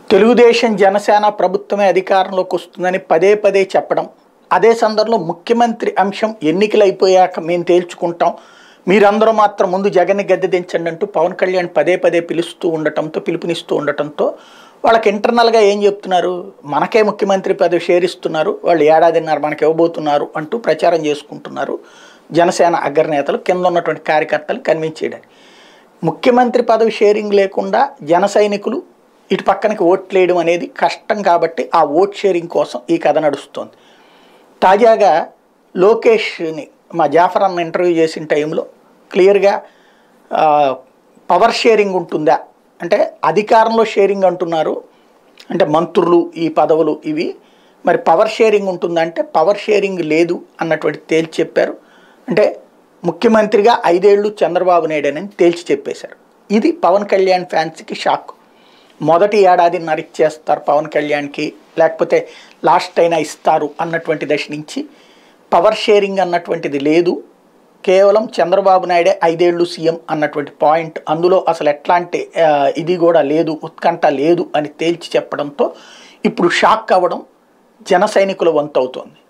తెలుగుదేశం జనసేన ప్రభుత్వమే అధికారంలోకి వస్తుందని పదే పదే చెప్పడం అదే సందర్భంలో ముఖ్యమంత్రి అంశం ఎన్నికలు అయిపోయాక మేము తేల్చుకుంటాం మీరందరూ మాత్రం ముందు జగన్ని గద్దె దించండి అంటూ పవన్ కళ్యాణ్ పదే పదే పిలుస్తూ ఉండటంతో పిలుపునిస్తూ ఉండటంతో వాళ్ళకి ఇంటర్నల్గా ఏం చెప్తున్నారు మనకే ముఖ్యమంత్రి పదవి షేర్ ఇస్తున్నారు వాళ్ళు ఏడాదిన్నర మనకి ఇవ్వబోతున్నారు అంటూ ప్రచారం చేసుకుంటున్నారు జనసేన అగ్రనేతలు కింద ఉన్నటువంటి కార్యకర్తలు కన్విన్స్ చేయడానికి ముఖ్యమంత్రి పదవి షేరింగ్ లేకుండా జన సైనికులు ఇటు పక్కనకి ఓట్లేయడం అనేది కష్టం కాబట్టి ఆ ఓట్ షేరింగ్ కోసం ఈ కథ నడుస్తోంది తాజాగా లోకేష్ని మా జాఫర్ అన్న ఇంటర్వ్యూ చేసిన టైంలో క్లియర్గా ఆ, పవర్ షేరింగ్ ఉంటుందా అంటే అధికారంలో షేరింగ్ అంటున్నారు అంటే మంత్రులు ఈ పదవులు ఇవి మరి పవర్ షేరింగ్ ఉంటుందంటే పవర్ షేరింగ్ లేదు అన్నటువంటి తేల్చి చెప్పారు అంటే ముఖ్యమంత్రిగా ఐదేళ్లు చంద్రబాబు నాయుడు అని తేల్చి చెప్పేశారు ఇది పవన్ కళ్యాణ్ ఫ్యాన్స్కి షాక్ మొదటి ఏడాదిన్నర ఇచ్చేస్తారు పవన్ కళ్యాణ్కి లేకపోతే లాస్ట్ అయినా ఇస్తారు అన్నటువంటి దశ నుంచి పవర్ షేరింగ్ అన్నటువంటిది లేదు కేవలం చంద్రబాబు నాయుడే ఐదేళ్లు సీఎం అన్నటువంటి పాయింట్ అందులో అసలు ఎట్లాంటి ఆ, ఇది కూడా లేదు ఉత్కంఠ లేదు అని తేల్చి చెప్పడంతో ఇప్పుడు షాక్ అవ్వడం జన సైనికుల వంతు అవుతోంది